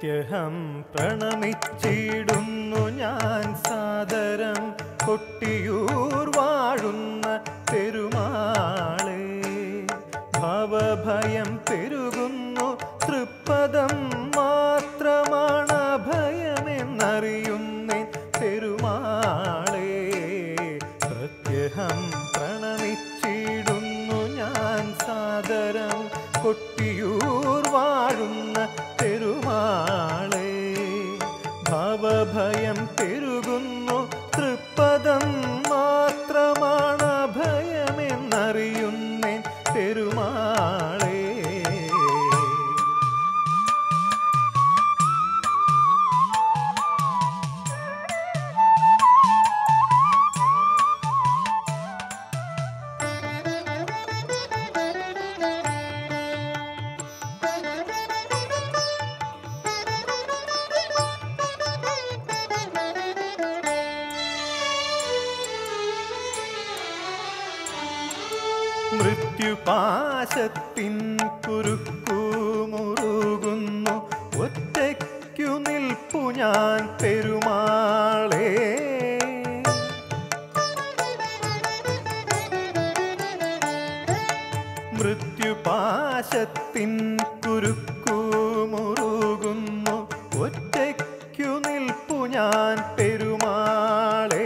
പ്രത്യഹം പ്രണമിച്ചിടുന്നു ഞാൻ സാദരം കൊട്ടിയൂർ വാഴുന്ന പെരുമാളെ ഭവഭയം പെരുകുന്നു തൃപ്പദം മാത്രമാണ് ഭയമെന്നറിയുന്നേൻ പെരുമാളെ പ്രത്യഹം പ്രണമിച്ചിടുന്നു ഞാൻ സാദരം കൊട്ടിയൂർ വാഴുന്ന പെരുമാളെ ഭവഭയം പെരുകുന്നു തൃപ്പദം മാത്രമാണ് ഭയമെന്നറിയുന്നേൻ പെരുമാളേ മൃത്യുപാശത്തിൻ കുരുക്കു മുറുകുന്നു ഒറ്റയ്ക്കു നിൽപ്പു ഞാൻ പെരുമാളേ മൃത്യുപാശത്തിൻ കുരുക്കു മുറുകുന്നു ഒറ്റയ്ക്കു നിൽപ്പു ഞാൻ പെരുമാളേ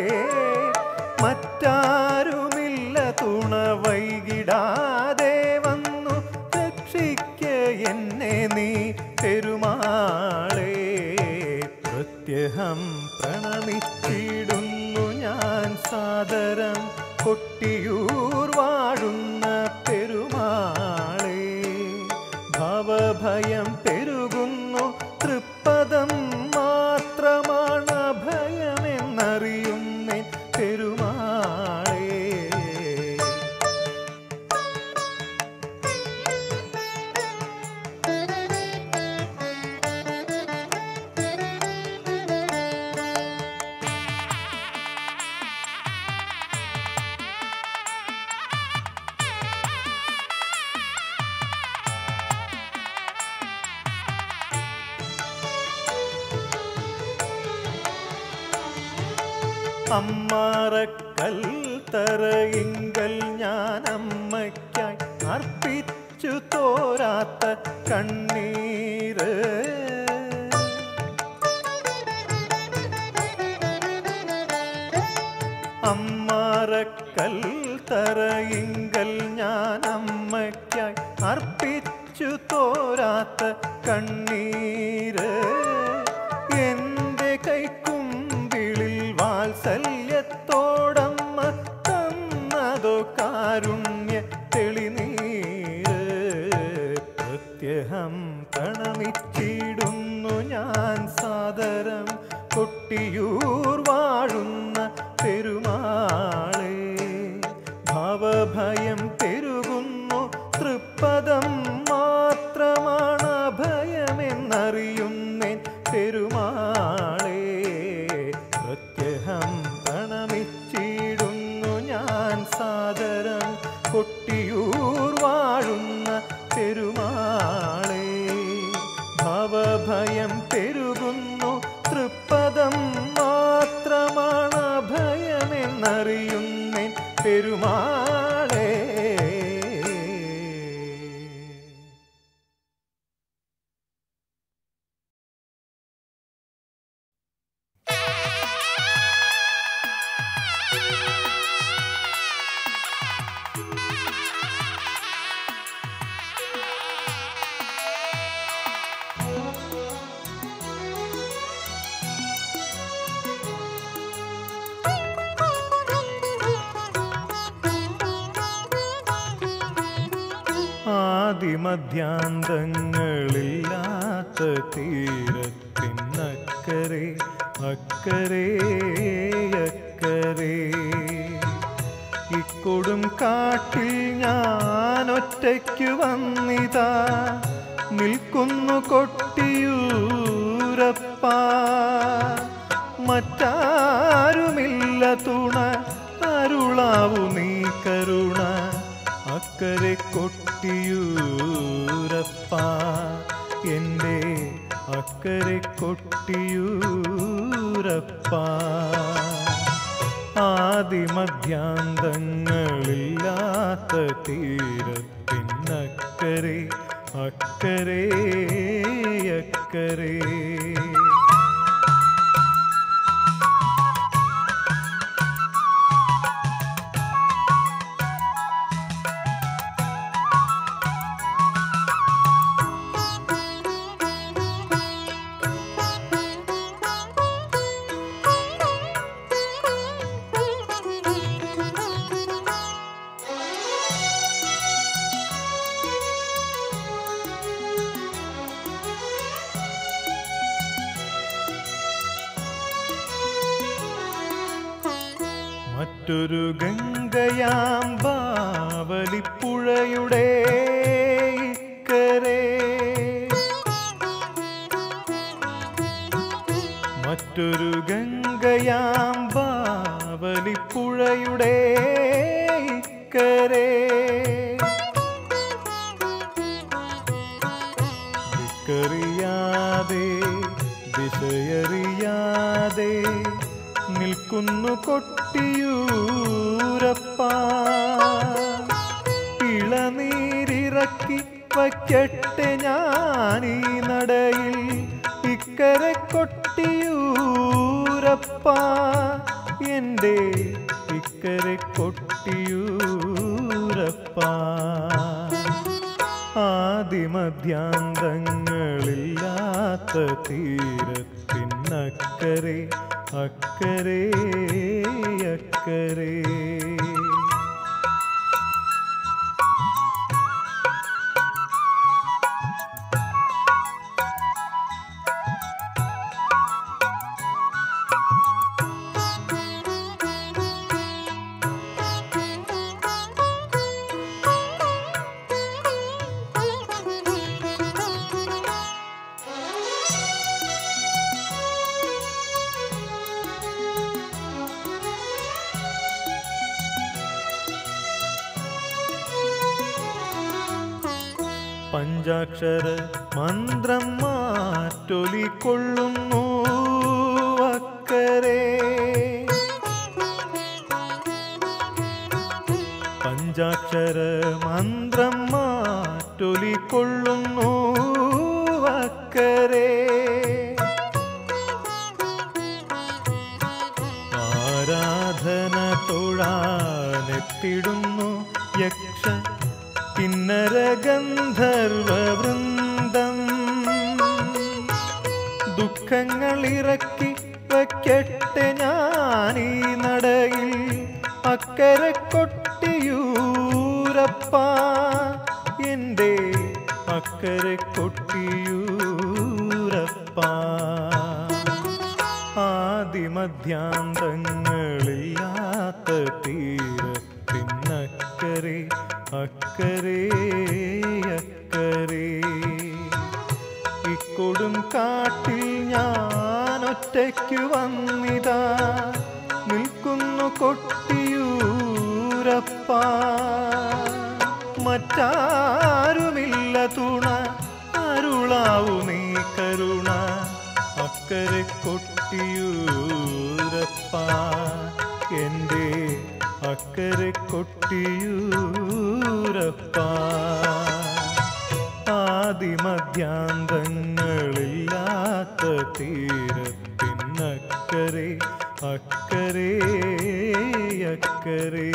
മറ്റാരുമില്ല തുണ വൈകിടാതെ വന്നു രക്ഷിക്ക എന്നെ നീ പെരുമാളേ പ്രത്യഹം പ്രണമിച്ചിടുന്നു ഞാൻ സാദരം കൊട്ടിയൂർ വാഴുന്ന പെരുമാളേ ഭവഭയം പെരുകുന്നു തൃപ്പദം മാത്രമാണ് ഭയമെന്നറിയുന്നേ പെരുമാളേ അമ്മാറക്കൽ തറയിങ്കൽ ഞാൻ അമ്മയ്ക്കായി അർപ്പിച്ചു തോരാത്ത കണ്ണീര് അമ്മാറക്കൽ തറയിങ്കൽ ഞാൻ അമ്മയ്ക്കായി അർപ്പിച്ചു തോരാത്ത കണ്ണീര് എന്റെ കൈക്കുമ്പിളിൽ വാത്സല്യത്തോടമ്മ തന്നതോ കാരുണ്യ തെളിനീര് പ്രത്യഹം പ്രണമിച്ചിടുന്നു ഞാൻ സാദരം കൊട്ടിയൂർ വാഴുന്ന പെരുമാളേ ഭവഭയം പെരുകുന്നു തൃപ്പദം മാത്രമാണ് ഭയമെന്നറിയുന്നേൻ പെരുമാളേ പ്രത്യഹം പ്രണമിച്ചിടുന്നു ഞാൻ സാദരം കൊട്ടിയൂർ വാഴുന്ന പെരുമാളേ ഭവഭയം പെരുകുന്നു തൃപ്പദം മാത്രമാണ് ഭയമെന്നറിയുന്നേൻ പെരുമാളേ ആദിമധ്യാന്തങ്ങളില്ലാത്ത തീരത്തിനക്കരെ അക്കരെ അക്കരെ ഇക്കൊടും കാട്ടിൽ ഞാൻ ഒറ്റയ്ക്ക് വന്നിതാ നിൽക്കുന്നു കൊട്ടിയൂരപ്പ മറ്റാരുമില്ല തുണ അരുളാവു നീ കരുണ അക്കരെ കൊട്ടിയൂരപ്പ എൻ്റെ അക്കരെ കൊട്ടിയൂരപ്പ ആദിമധ്യാന്തങ്ങളില്ലാത്ത തീരത്തിനക്കരെ അക്കരെ അക്കരെ മറ്റൊരു ഗംഗയാം ബാവലിപ്പുഴയുടെ ഇക്കരെ മറ്റൊരു ഗംഗയാം ബാവലിപ്പുഴയുടെ ഇക്കരെ ദിക്കറിയാതെ ദിശയറിയാതെ നിൽക്കുന്നു കൊട്ടിയൂരപ്പ ഇളനീരിറക്കി വയ്ക്കട്ടെ ഞാനീ നടയിൽ ഇക്കരെ കൊട്ടിയൂരപ്പ എൻ്റെ ഇക്കരെ കൊട്ടിയൂരപ്പ ആദിമധ്യാന്തങ്ങളില്ലാത്ത തീരത്തിനക്കരെ അക്കരെ അക്കരെ പഞ്ചാക്ഷര മന്ത്രം മാറ്റൊലിക്കൊള്ളുന്നു അക്കരെ പഞ്ചാക്ഷര മന്ത്രം മാറ്റൊലിക്കൊള്ളുന്നു അക്കരെ ആരാധന തൊഴാനെത്തിടുന്നു യക്ഷ കിന്നര ഗന്ധർവ വൃന്ദം ദുഃഖങ്ങൾ ഇറക്കി വയ്ക്കട്ടെ ഞാനീ നടയിൽ അക്കരെ കൊട്ടിയൂരപ്പ എൻ്റെ അക്കരെ കൊട്ടിയൂരപ്പ ആദിമധ്യാന്തങ്ങളില്ലാത്ത തീരത്തിനക്കരെ അക്കരെ അക്കരെ ഇക്കൊടും കാട്ടിൽ ഞാൻ ഒറ്റയ്ക്ക് വന്നിതാ നിൽക്കുന്നു കൊട്ടിയൂരപ്പ മറ്റാരുമില്ല തുണ അരുളാവു നീ കരുണ അക്കരെ കൊട്ടിയൂരപ്പ എൻ്റെ അക്കരെ കൊട്ടിയൂരപ്പ ആദിമധ്യാന്തങ്ങളില്ലാത്ത തീരത്തിനക്കരെ അക്കരെ അക്കരെ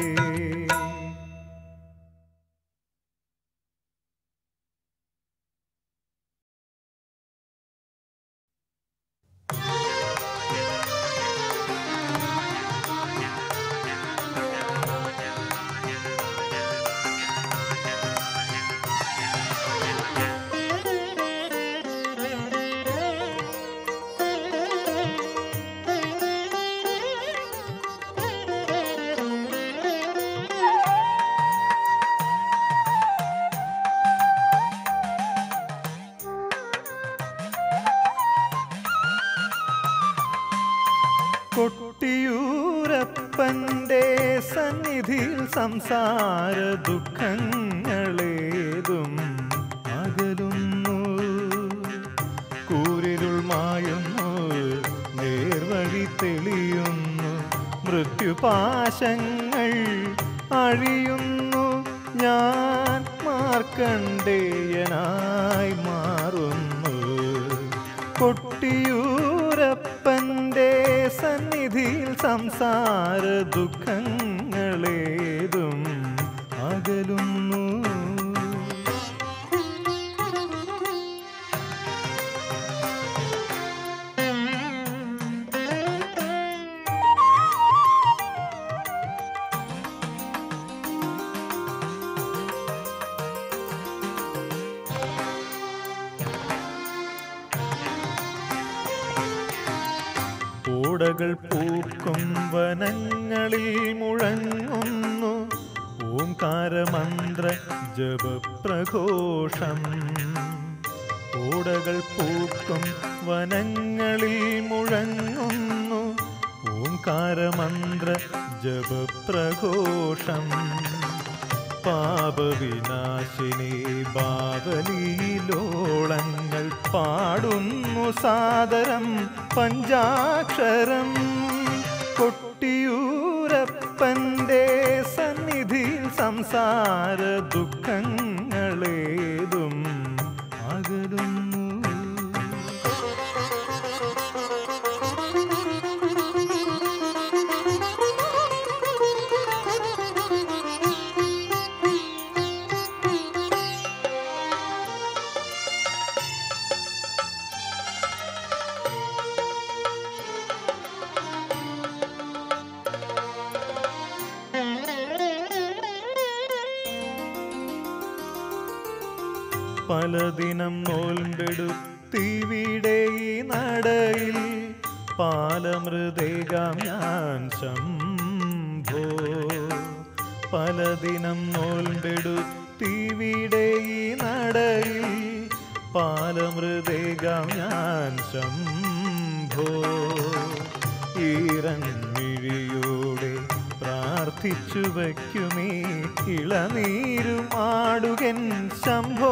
കൊട്ടിയൂരപ്പൻ്റെ സന്നിധിയിൽ സംസാര ദുഃഖങ്ങളേതും അകലുന്നു മായുന്നു നേർവഴി തെളിയുന്നു മൃത്യുപാശങ്ങൾ അഴിയുന്നു ഞാൻ മാർക്കണ്ടേയനായി മാറുന്നു കൊട്ടിയൂരപ്പൻ്റെ സന്നിധിയിൽ സംസാര ദുഃഖങ്ങളേതും അകലുന്നു ഓടകൾ പൂക്കും വനങ്ങളിൽ മുഴങ്ങുന്നു ഓംകാരമന്ത്ര ജപപ്രഘോഷം ഓടകൾ പൂക്കും വനങ്ങളിൽ മുഴങ്ങുന്നു ഓംകാരമന്ത്ര ജപപ്രഘോഷം പാപവിനാശിനി ബാവലിയിലോളങ്ങൾ പാടുന്നു സാദരം പഞ്ചാക്ഷരം കൊട്ടിയൂരപ്പൻ്റെ സന്നിധിയിൽ സംസാര ദുഃഖങ്ങളേതും അകലുന്നു പലദിനം നോൽമ്പെടുത്തിവിടെ ഈ നടയിൽ പാലമൃതേകാം ഞാൻ ശംഭോ പലദിനം നോൽമ്പെടുത്തിവിടെ ഈ നടയിൽ പാലമൃതേകാം ഞാൻ ശംഭോ ഈറൻമിഴിയോടെ പ്രാർത്ഥിച്ചു വയ്ക്കുമേ ഇളനീരും ആടുകൻ ശംഭോ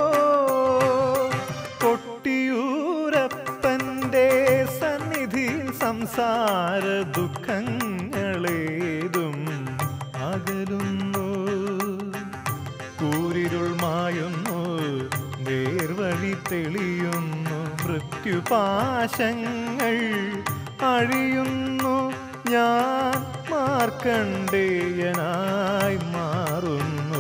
കൊട്ടിയൂരപ്പൻ്റെ സന്നിധിയിൽ സംസാര ദുഃഖങ്ങളേതും അകലുന്നു കൂരിരുൾ മായുന്നു നേർവഴി തെളിയുന്നു മൃത്യുപാശങ്ങൾ അഴിയുന്നു ഞാൻ മാർക്കണ്ടേയനായി മാറുന്നു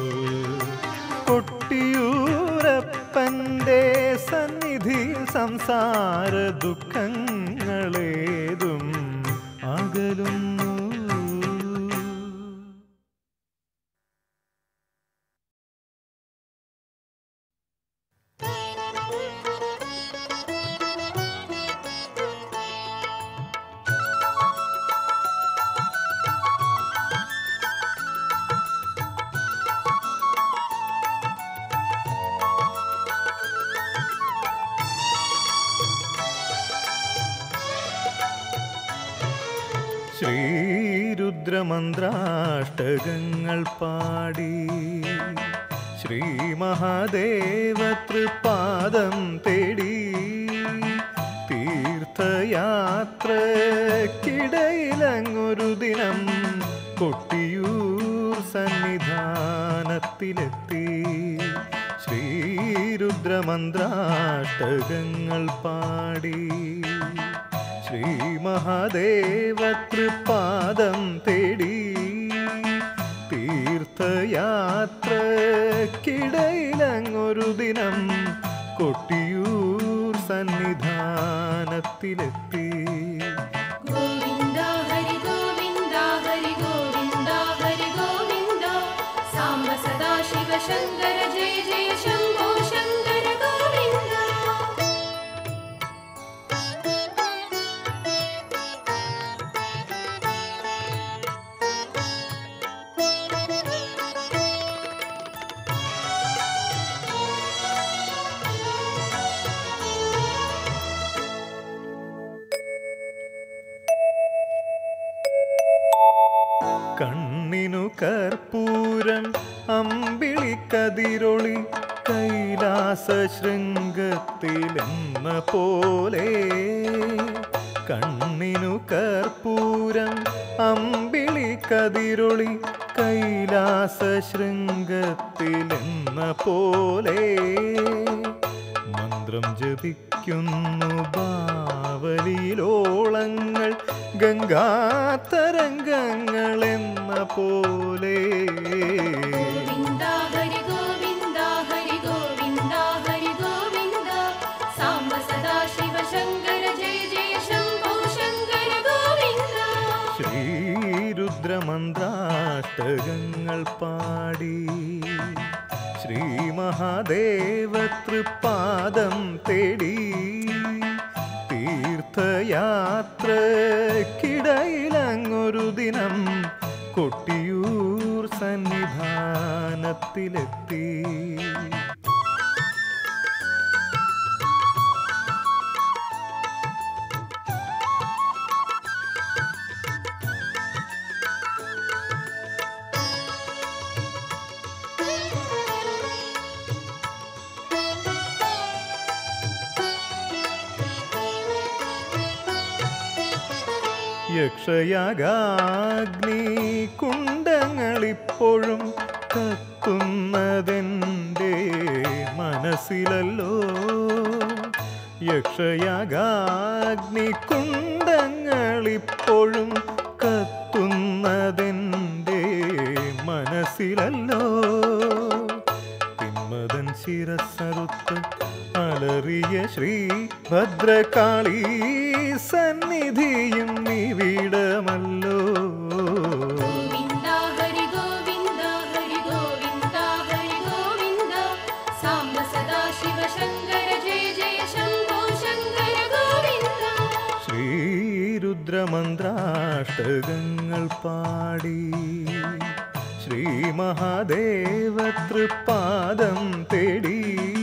കൊട്ടിയൂരപ്പൻ്റെ സന്നിധിയിൽ സംസാര ദുഃഖങ്ങളേതും അകലുന്നു ശ്രീരുദ്രമന്ത്രാഷ്ടകങ്ങൾ പാടി ശ്രീ മഹാദേവ തൃപാദം തേടി തീർത്ഥയാത്രക്കിടയിലങ്ങൊരു ദിനം കൊട്ടിയൂർ സന്നിധാനത്തിലെത്തി ശ്രീരുദ്രമന്ത്രാഷ്ടകങ്ങൾ പാടി ശ്രീ മഹാദേവ തൃപാദം തേടി തീർത്ഥയാത്രക്കിടയിലങ്ങൊരു ദിനം കൊട്ടിയൂർ സന്നിധാനത്തിലെത്തി ഗോവിന്ദ ഹരി ഗോവിന്ദ ഹരി ഗോവിന്ദ ഹരി ഗോവിന്ദ സാംബ സദാശിവ ശങ്കര ജയ ജയ ശംഭോ ശങ്കര ഗോവിന്ദ കണ്ണിനു കർപ്പൂരം അമ്പിളി കതിരൊളി കൈലാസവാസ കൈലാസ ശൃംഗത്തിലെന്ന പോലെ കണ്ണിനു കർപ്പൂരം അമ്പിളി കതിരൊളി കൈലാസ ശൃംഗത്തിലെന്ന പോലെ മന്ത്രം ജപിക്കുന്നു ബാവലിയിലോളങ്ങൾ ഗംഗാതരംഗങ്ങൾ എന്ന പോലെ ഗോവിന്ദ ഹരി ഗോവിന്ദ ഹരി ഗോവിന്ദ ഹരി ഗോവിന്ദ സാംബ സദാശിവ ശങ്കര ജയ ജയ ശംഭോ ശങ്കര ഗോവിന്ദ ശ്രീരുദ്രമന്ത്രാഷ്ടകങ്ങൾ പാടി ശ്രീ മഹാദേവ തൃപ്പാദം തേടി തീർത്ഥയാത്രക്കിടയിലങ്ങൊരു ദിനം കൊട്ടിയൂർ സന്നിധാനത്തിലെത്തി യക്ഷയാഗാഗ്നി കുണ്ടങ്ങളിപ്പോഴും കത്തുന്നതെൻ്റെ മനസ്സിലല്ലോ യക്ഷയാഗാഗ്നി കുണ്ടങ്ങളിപ്പോഴും കത്തുന്നതെൻ്റെ മനസ്സിലല്ലോ തിന്മതൻ ശിരസറുത്ത് അലറിയ ശ്രീ ഭദ്രകാളി സന്നിധിയും നിവിടമല്ലോ ഗോവിന്ദ ഹരി ഗോവിന്ദ ഹരി ഗോവിന്ദ ഹരി ഗോവിന്ദ സാംബ സദാശിവ ശങ്കര ജയ ജയ ശംഭോ ശങ്കര ഗോവിന്ദ ശ്രീരുദ്രമന്ത്രാഷ്ടകങ്ങൾ പാടി ശ്രീ മഹാദേവ തൃപ്പാദം തേടി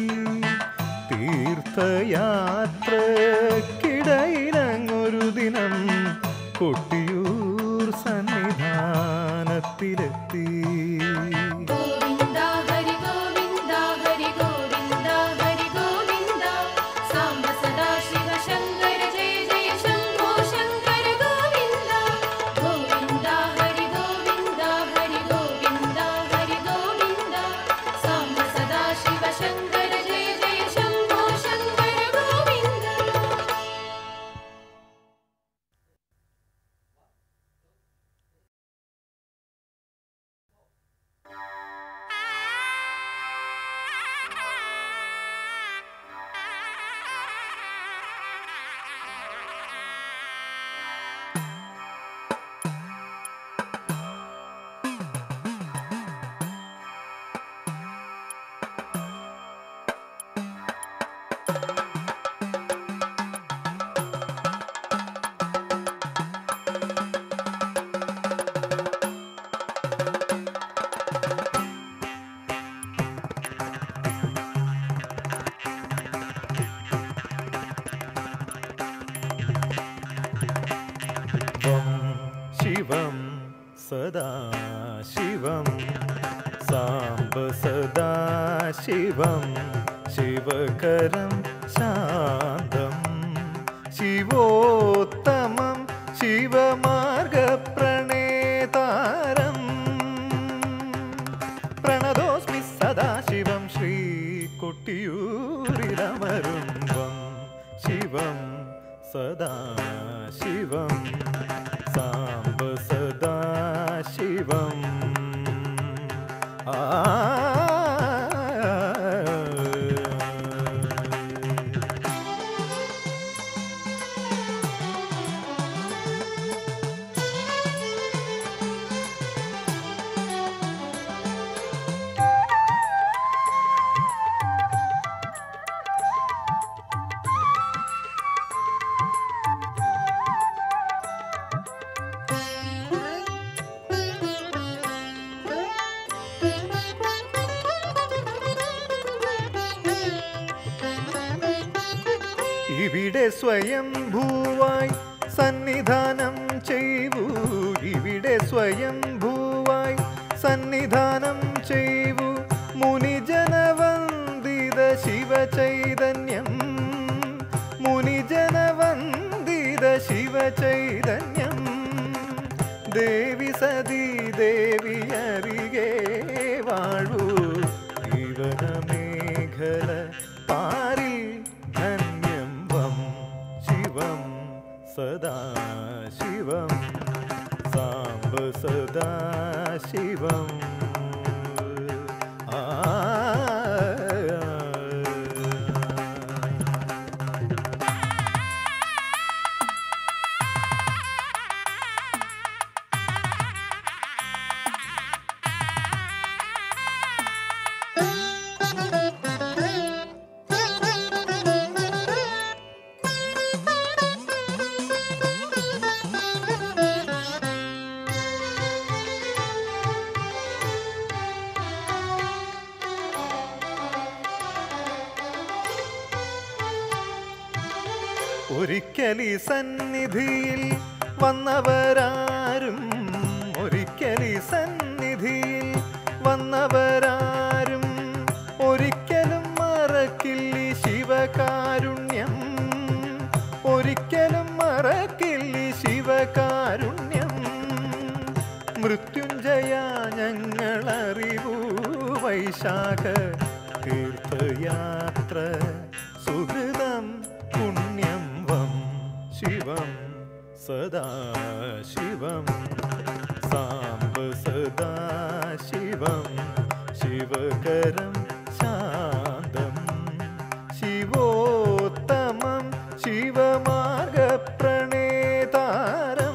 തീർത്ഥയാത്രക്കിടയിലങ്ങൊരു ദിനം കൊട്ടിയൂർ സന്നിധാനത്തിലെത്തി ഗോവിന്ദ ഹരി ഗോവിന്ദ ഹരി ഗോവിന്ദ ഹരി ഗോവിന്ദ സാംബ സദാശിവ ശങ്കര ജയ ജയ ശംഭോ ശങ്കര ഗോവിന്ദ ഗോവിന്ദ ഹരി ഗോവിന്ദ ഹരി ഗോവിന്ദ ഹരി ഗോവിന്ദ സാംബ സദാശിവ ശങ്കര ജയ ജയ ശംഭോ ശങ്കര ഗോവിന്ദ വം ശിവം സദാ ശിവം സാംബ സദാ ശിവം ശിവകരം ശാന്തം ശിവോത്തമം ശിവമാർഗപ്രണേതാരം പ്രണതോസ്മി സദാശിവം ശ്രീ കൊട്ടിയൂരിലമരും വം ശിവം സദാ ശിവം സാംബ സദാ ശിവം ആ ഇവിടെ സ്വയം ഭൂവായി സന്നിധാനം ചെയ്വൂ ഇവിടെ സ്വയം ഭൂവായി സന്നിധാനം ചെയ്വൂ മുനിജനവന്ദിത ശിവ ശിവചൈതന്യം മുനിജനവന്ദിത ശിവചൈതന്യം ദേവി സതീ ദേവി അരികെ വാഴൂ ജീവനമേഖല പാരിൽ ധന്യം വം ശിവം സദാ ശിവം സാംബ സദാ ശിവം ആ ഒരിക്കലി സന്നിധിയിൽ വന്നവരാരും ഒരിക്കലി സന്നിധിയിൽ വന്നവരാരും ഒരിക്കലും മറക്കില്ലി ശിവകാരുണ്യം ഒരിക്കലും മറക്കില്ലി ശിവകാരുണ്യം മൃത്യുഞ്ജയ ഞങ്ങളറിവൂ വൈശാഖ തീർത്ഥയാത്ര സുഹൃതം പുണ്യം വം ശിവം സദാ ശിവം സാംബ സദാ ശിവം ശിവകരം ശാന്തം ശിവോത്തമം ശിവമാർഗപ്രണേതാരം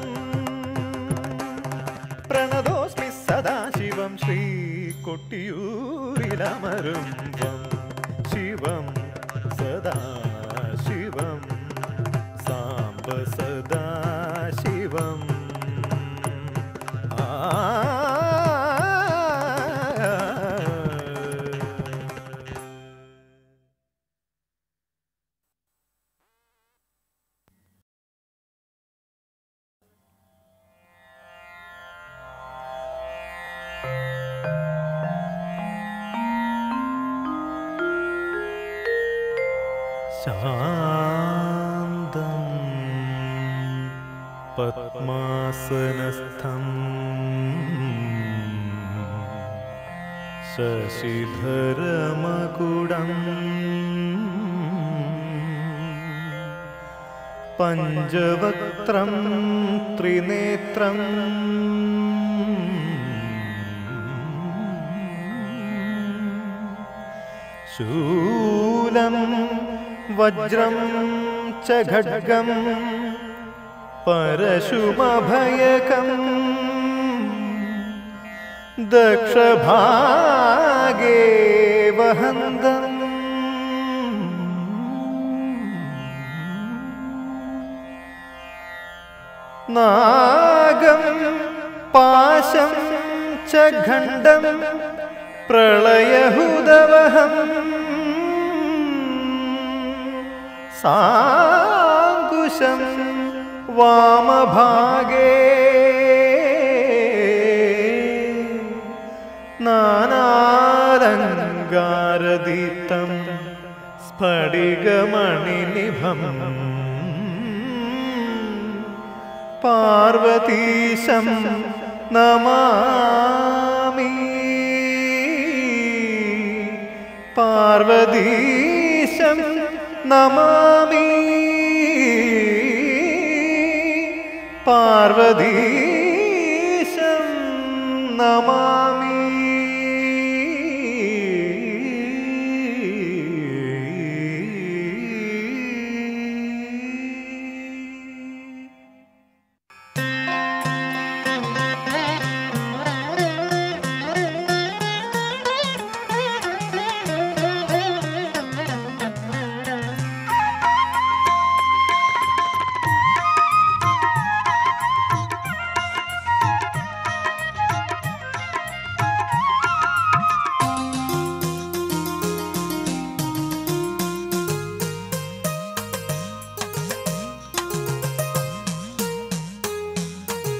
പ്രണതോസ്മി സദാശിവം ശ്രീ കൊട്ടിയൂരിലമരും വം ശിവം സദാശിവം സാംബ സദാശിവം ആ ശാന്തം പത്മാസനസ്ഥം ശശിധരമകുടം പഞ്ചവക്ത്രം ത്രിനേത്രം ശൂലം വജ്രം ച ഖഡ്ഗം പരശുമഭയകം ദക്ഷഭാഗേ വഹന്തം നാഗം പാശം ച ഖണ്ഡം പ്രളയഹുദവഹം സാങ്കുശം വാമഭാഗേ നാനാലങ്കാരദീപ്തം സ്ഫടികമണിനിഭം പാർവതീശം നമാമി പാർവതീശം നമാമി പാർവതീശം നമാമി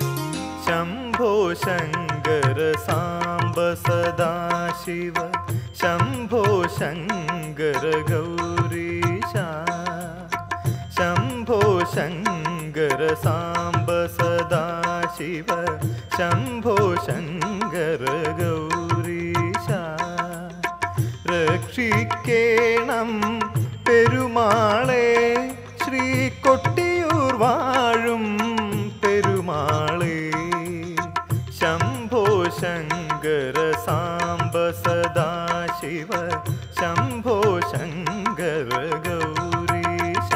ശംഭോ ശങ്കര സാംബ സദാശിവ ശംഭോ ശങ്കര ഗൗരീശ ശംഭോ ശങ്കര സാംബ സദാശിവ ശംഭോ ശങ്കര ഗൗരീശ രക്ഷിക്കേണം പെരുമാളെ ശ്രീ കൊട്ടിയൂർ വാഴും പെരുമാളെ ശംഭോ ശങ്കര സാംബ സദാശിവ ശംഭോ ശങ്കര ഗൗരീശ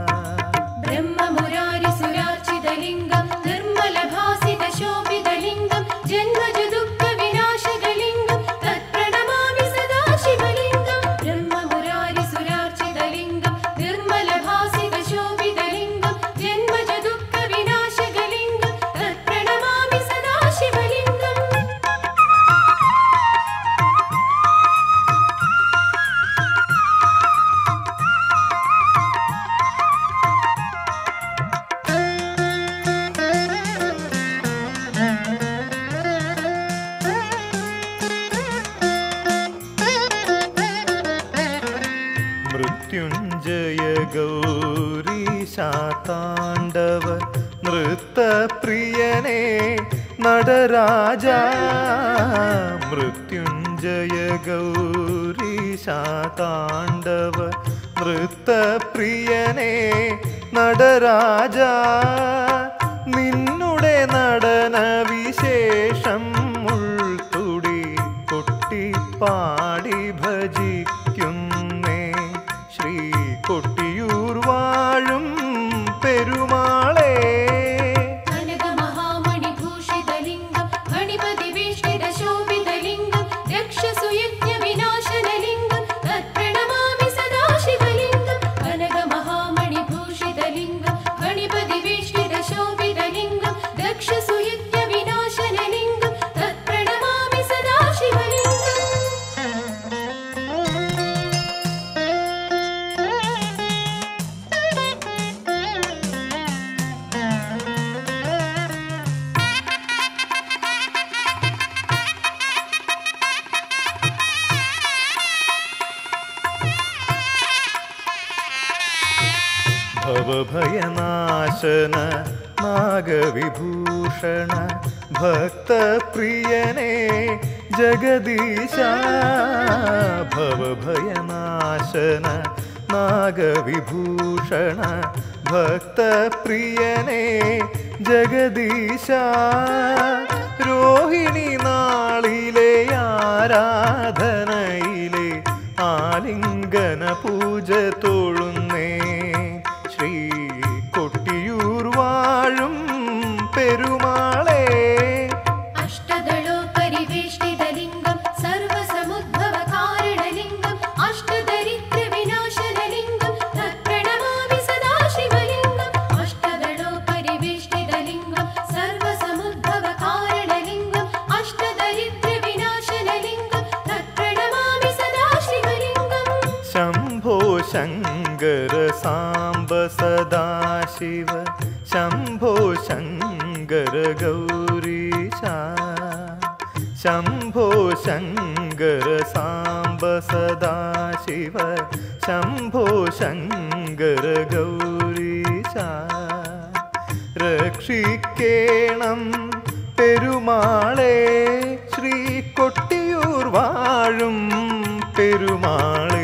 ब्रह्ममुरारिसुरार्चितलिङ्गं निर्मलभासितशोभितलिङ्गं जन्मजदुःखविनाशकलिङ्गं तत्प्रणमामि सदा शिवलिङ्गं ब्रह्ममुरारिसुरार्चितलिङ्गं निर्मलभासितशोभितलिङ्गं जन्मजदुःखविनाशकलिङ्गं तत्प्रणमामि सदा शिवलिङ्गम् മൃത്യുഞ്ജയ ഗൗരീശാതാണ്ഡവ നൃത്തപ്രിയനെ നടരാജ മൃത്യുഞ്ജയ ഗൗരീശാതാണ്ഡവ നൃത്തപ്രിയനെ നടരാജ നിന്നുടെ നടന വിശേഷം ഉൾത്തുടി കൊട്ടിപ്പാടി ഭജിക്കുന്നേ ശ്രീ കൊട്ടിയൂർ വാഴും പെരുമാളേ कनकमहामणिभूषितलिङ्गं गणिपतिवेष्टितशोभितलिङ्गं यक्षसुयज्ञविनाशनलिङ्गं तत्प्रणमामि सदा शिवलिङ्गं कनकमहामणिभूषितलिङ्गं गणिपतिवेष्टितशोभितलिङ्गं दक्षसुयज्ञविनाशनलिङ्गं तत्प्रणमामि सदा ഭവഭയനാശന നാഗവിഭൂഷണ ഭക്തപ്രിയനെ ജഗദീശ ഭവഭയനാശന നാഗവിഭൂഷണ ഭക്തപ്രിയനെ ജഗദീശ രോഹിണി നാളിലെ ആരാധനയിലെ ആലിംഗന പൂജ തൊഴുന്നേ ശ്രീ കൊട്ടിയൂർ വാഴും പെരുമാളേ अष्टदलोपरिवेष्टितलिङ्गं सर्वसमुद्भवकारणलिङ्गम् अष्टदरिद्रविनाशनलिङ्गं तत्प्रणमामि सदा शिवलिङ्गम् अष्टदलोपरिवेष्टितलिङ्गं सर्वसमुद्भवकारणलिङ्गम् अष्टदरिद्रविनाशनलिङ्गं तत्प्रणमामि सदा शिवलिङ्गम् ശംഭോ ശങ്കര സാംബ സദാശിവ ശംഭോ ശങ്കര ഗൗരീശ ശംഭോ ശങ്കര സാംബ സദാശിവ ശംഭോ ശങ്കര ഗൗരീശ രക്ഷിക്കേണം പെരുമാളെ ശ്രീ കൊട്ടിയൂർ വാഴും പെരുമാളെ